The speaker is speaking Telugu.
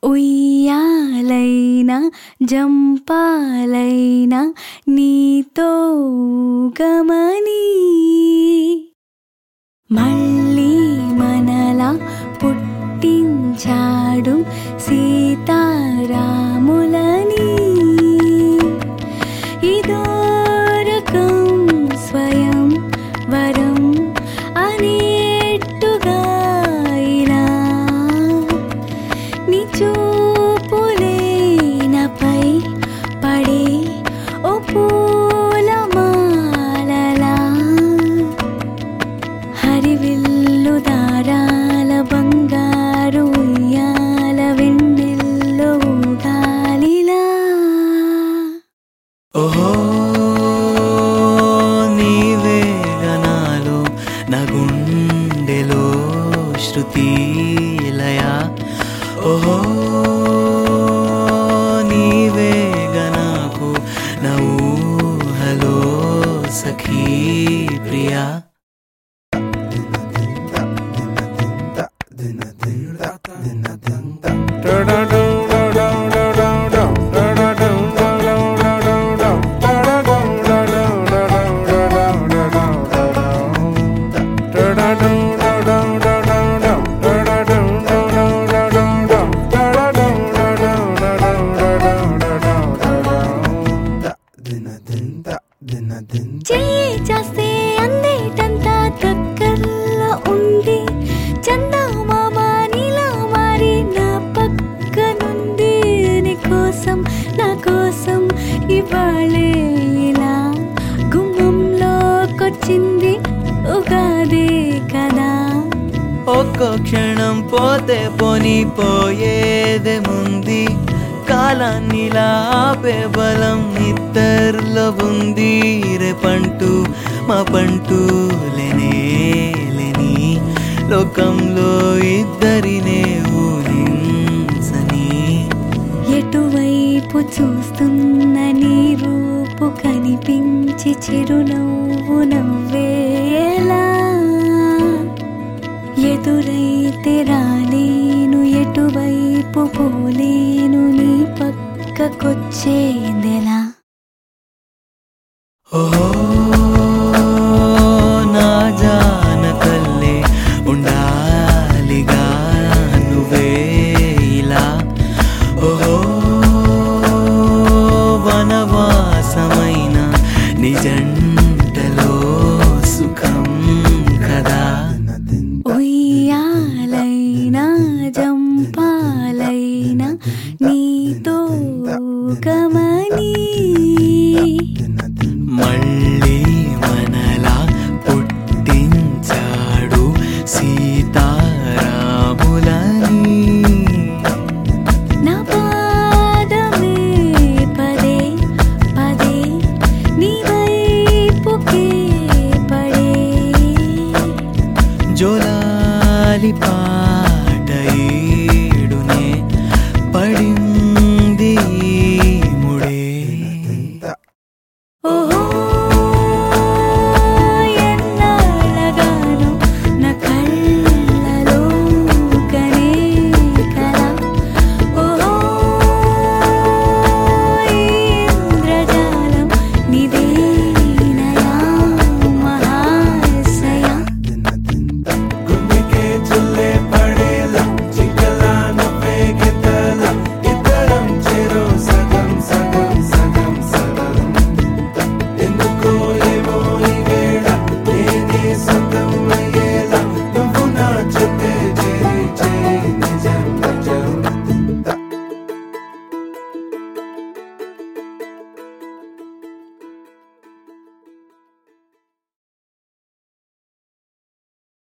ఉయ్యాలైనా జంపాలైనా నీతో గమని మళ్ళీ మనలా పుట్టించాడు సీతారాములని ఇదో రకం స్వయం వరం అనేట్టుగా ఇలా నీ చూపులే నాపై పడే ఓ పూలమాలలా హరివిల్లు దారాల బంగారు ఉయ్యాల వెన్నెల్లో గాలిలా ఓహో నీవే గనాలు నా గుండెలో శృతి లయ ఓహో నీవే గనాకు నా ఊహలో సఖీ ప్రియా చెయ్యి చేస్తే అందేటంతా దగ్గరలో ఉంది చందమామ నీలా మారి నా పక్కనుంది నీ కోసం నా కోసం ఇవాళే ఇలా గుమ్మంలోకొచ్చింది ఉగాదే కదా ఒక్క క్షణం పోతే పోని పోయేదే ముంది కాలాన్నిలా ఆపే బలం ఇద్దరిలో ఉంది రేపంటూ మా పంటూ లేనే లేని లోకంలో ఇద్దరినే ఊహించని ఎటువైపు చూస్తున్న నీ రూపు కనిపించి చిరునవ్వు నవ్వేలా ఎదురైతే రాలేను ఎటువైపు పోలేను నీ పక్కకొచ్చేదెలా ఓహో